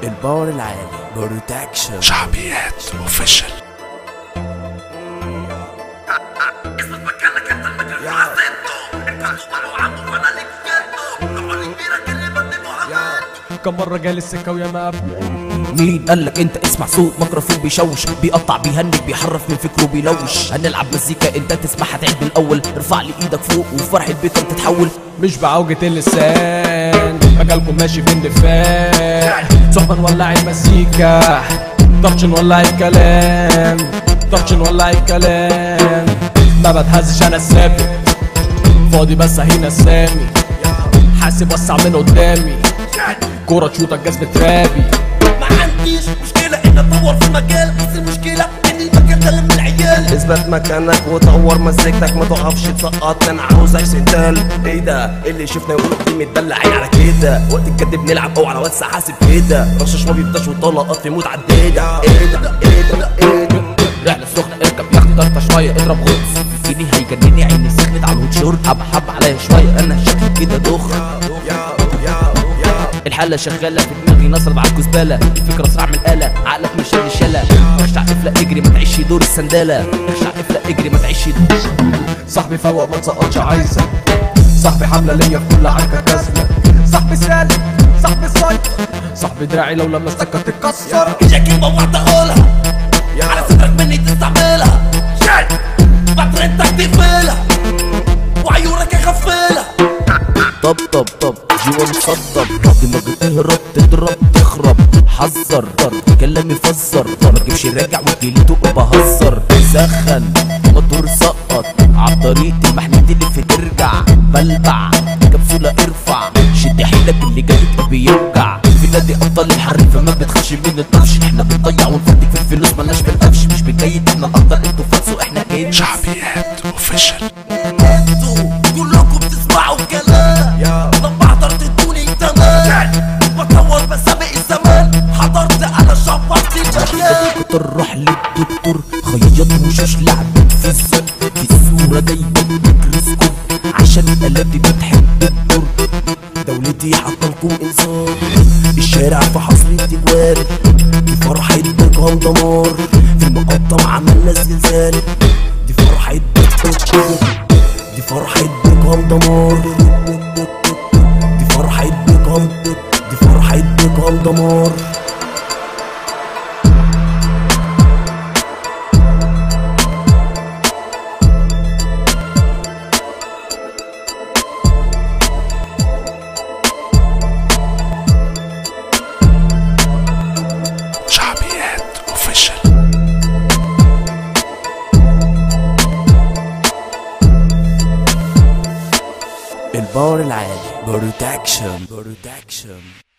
الباور العالي بروتكشن شعبيات اوفيشال كم مرة جالي السكة ويا ما مين قالك انت اسمع صوت ميكروفون بيشوش بيقطع بيهنج بيحرف من فكره بيلوش هنلعب مزيكا انت تسمعها تعيد من الاول ارفع لي ايدك فوق وفرحة بيتك تتحول مش بعوجة اللسان مجالكم ماشي في اندفاع صحبة نولع المزيكا طرش نولع الكلام طرش نولع الكلام ما بتهزش انا الثابت فاضي بس هنا السامي حاسب وسع من قدامي كورة تشوطك جذب ترابي ما عنديش مشكلة ان اتطور في المجال بس المشكلة ان المجال ده لم العيال اثبت مكانك وطور مزيكتك ما تقفش تسقط انا عاوزك سنتال ايه ده اللي شفنا يقول دي متدلعين على كده وقت الجد بنلعب او على واتس حاسب كده رشاش ما بيفضاش وطلقات في موت عديدة ايه ده ايه ده ايه ده رحلة سخنة اركب ياخد طرطة شوية اضرب غطس جيني هيجنني عيني سخنت على الهوت شور حب حب عليا شوية انا شكلي كده دخ الحالة شغالة في دماغي نصرد على الكزبالة الفكرة صراع من الآلة عقلك مش اللي شالة اخشع افلق اجري ما تعيش دور السندالة اخشع افلق اجري ما تعيش دور صاحبي فوق ما تسقطش عايزك صاحبي حملة ليا في كل عركة كاسلة صاحبي سالم صاحبي سيطر صاحبي دراعي لو لمستك هتتكسر هي كلمة واحدة اقولها على صدرك مني تستعملها فترتك تقفلها وعيونك اغفلها طب طب طب جوا مصدر دماغي تهرب تضرب تخرب حذر كلامي فزر ما تجيبش راجع وتجيلي تبقى بهزر سخن موتور سقط عالطريق المحمد اللي في ترجع بلبع كبسولة ارفع شد حيلك اللي جابك بيوجع في نادي ابطال الحرب فما بتخافش من الطفش احنا بنضيع ونفدك في الفلوس مالناش في القفش مش بنجيد احنا الاكتر انتوا فاتسوا احنا كنز شعبيات اوفيشال انتوا كلكم بتسمعوا الكلام لما حضرت ادوني تمام بطور بسابق الزمان حضرت انا شفرت المكان كنت نروح للدكتور خيط وشوش لعبت في الزن في الصورة جايبة ميكروسكوب عشان الآلات دي بتحب الدور دولتي حطلكم انسان الشارع في حصر التجوال دي فرحة بكم دمار في المقطم عملنا زلزال دي فرحة بكم دي فرحة بكم دمار دي فرحة بكم دي فرحة بكم دمار شعبيات اوفيشال الباور العالي بروتكشن بروتكشن